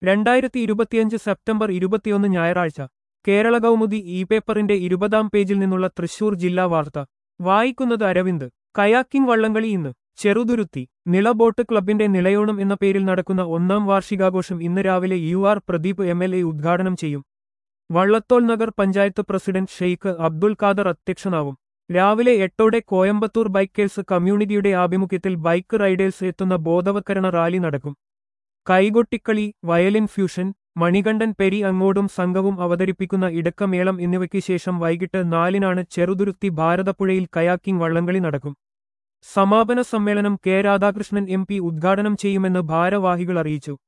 രണ്ടായിരത്തി ഇരുപത്തിയഞ്ച് സെപ്റ്റംബർ ഇരുപത്തിയൊന്ന് ഞായറാഴ്ച കേരള കൗമുദി ഇ പേപ്പറിന്റെ ഇരുപതാം പേജിൽ നിന്നുള്ള തൃശൂർ ജില്ലാ വാർത്ത വായിക്കുന്നത് അരവിന്ദ് കയാക്കിംഗ് വള്ളംകളി ഇന്ന് ചെറുതുരുത്തി നിള ബോട്ട് ക്ലബിന്റെ നിളയോണം എന്ന പേരിൽ നടക്കുന്ന ഒന്നാം വാർഷികാഘോഷം ഇന്ന് രാവിലെ U R Pradeep M L A ഉദ്ഘാടനം ചെയ്യും വള്ളത്തോൾ നഗർ പഞ്ചായത്ത് പ്രസിഡന്റ് ഷെയ്ഖ് അബ്ദുൽ ഖാദർ അധ്യക്ഷനാവും രാവിലെ എട്ടോടെ കോയമ്പത്തൂർ ബൈക്കേഴ്സ് കമ്മ്യൂണിറ്റിയുടെ ആഭിമുഖ്യത്തിൽ ബൈക്ക് റൈഡേഴ്സ് എത്തുന്ന ബോധവൽക്കരണ റാലി നടക്കും കൈകൊട്ടിക്കളി വയലിൻ ഫ്യൂഷൻ മണികണ്ഠൻ പെരി അങ്ങോടും സംഘവും അവതരിപ്പിക്കുന്ന ഇടക്കമേളം എന്നിവയ്ക്ക് ശേഷം വൈകിട്ട് നാലിനാണ് ചെറുതുരുത്തി ഭാരതപ്പുഴയിൽ കയാക്കിംഗ് വള്ളംകളി നടക്കും സമാപന സമ്മേളനം കെ രാധാകൃഷ്ണൻ എം പി ഉദ്ഘാടനം ചെയ്യുമെന്ന് ഭാരവാഹികൾ അറിയിച്ചു